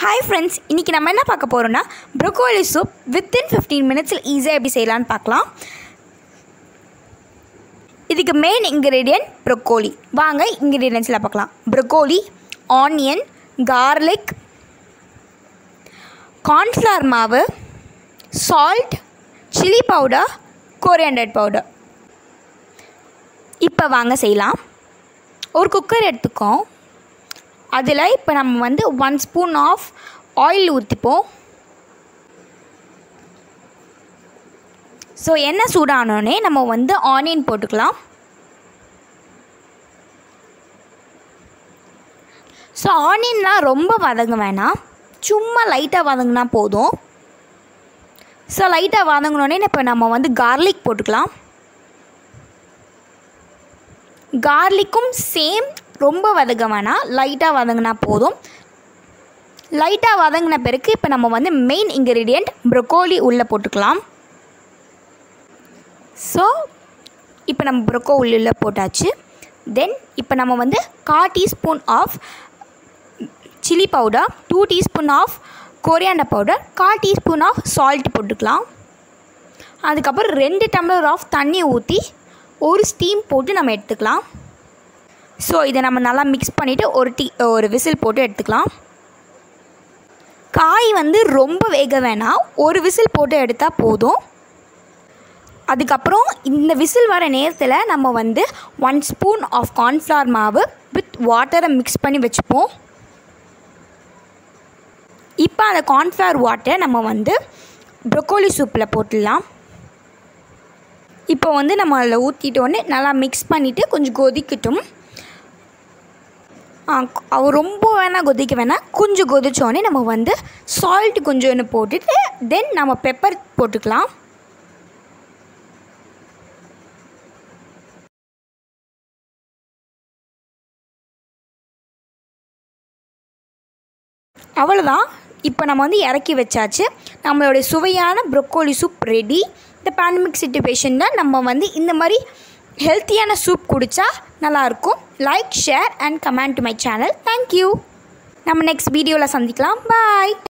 hi friends இன்றைக்கி நம்ம என்ன பார்க்க போகிறோம்னா ப்ரொக்கோலி சூப் வித்தின் ஃபிஃப்டீன் மினிட்ஸில் ஈஸியாக எப்படி செய்யலான்னு பார்க்கலாம் இதுக்கு மெயின் இன்க்ரீடியன்ட் ப்ரொக்கோலி வாங்க இன்க்ரீடியன்ஸில் பார்க்கலாம் ப்ரொக்கோலி ஆனியன் கார்லிக் கார்ன்ஃப்ளவர் மாவு salt chilli powder coriander powder இப்போ வாங்க செய்யலாம் ஒரு குக்கர் எடுத்துக்கோம் அதில் இப்போ நம்ம வந்து ஒன் ஸ்பூன் ஆஃப் ஆயில் ஊற்றிப்போம் ஸோ எண்ணெய் சூடானோடனே நம்ம வந்து ஆனியன் போட்டுக்கலாம் ஸோ ஆனியன்லாம் ரொம்ப வதங்க வேணாம் சும்மா லைட்டாக வதங்கினா போதும் ஸோ லைட்டாக வதங்கினோடனே இப்போ நம்ம வந்து கார்லிக் போட்டுக்கலாம் கார்லிக்கும் சேம் ரொம்ப வதங்க வேணாம் லைட்டாக வதங்கினா போதும் லைட்டாக வதங்கின பிறகு இப்போ நம்ம வந்து மெயின் இன்க்ரீடியண்ட் ப்ரொக்கோலி உள்ளே போட்டுக்கலாம் ஸோ இப்போ நம்ம ப்ரொக்கோ உள்ளே போட்டாச்சு தென் இப்போ நம்ம வந்து கா teaspoon of chilli powder two teaspoon of coriander powder கா டீஸ்பூன் ஆஃப் சால்ட் போட்டுக்கலாம் அதுக்கப்புறம் ரெண்டு டம்ளர் ஆஃப் தண்ணி ஊற்றி ஒரு ஸ்டீம் போட்டு நம்ம எடுத்துக்கலாம் ஸோ இதை நம்ம நல்லா மிக்ஸ் பண்ணிவிட்டு ஒரு டீ ஒரு விசில் போட்டு எடுத்துக்கலாம் காய் வந்து ரொம்ப வேக வேணாம் ஒரு விசில் போட்டு எடுத்தால் போதும் அதுக்கப்புறம் இந்த விசில் வர நேரத்தில் நம்ம வந்து ஒன் ஸ்பூன் ஆஃப் கார்ன்ஃப்ளவர் மாவு வித் வாட்டரை மிக்ஸ் பண்ணி வச்சுப்போம் இப்போ அந்த கார்ன்ஃப்ளவர் வாட்டரை நம்ம வந்து ப்ரொக்கோலி சூப்பில் போட்டுடலாம் இப்போ வந்து நம்ம அதில் ஊற்றிட்டோன்னே நல்லா மிக்ஸ் பண்ணிவிட்டு கொஞ்சம் கொதிக்கட்டும் அவ ரொம்ப வேணால் கொதிக்க வேணாம் கொஞ்சம் கொதிச்சோடனே நம்ம வந்து சால்ட் கொஞ்சோன்னு போட்டுட்டு தென் நம்ம பெப்பர் போட்டுக்கலாம் அவ்வளோதான் இப்போ நம்ம வந்து இறக்கி வச்சாச்சு நம்மளுடைய சுவையான ப்ரொக்கோலி சூப் ரெடி இந்த பேண்டமிக் சுச்சுவேஷனில் நம்ம வந்து இந்த மாதிரி ஹெல்த்தியான சூப் குடித்தா நல்லாயிருக்கும் like share and comment to my channel thank you நம்ம நெக்ஸ்ட் வீடியோவில் சந்திக்கலாம் பாய்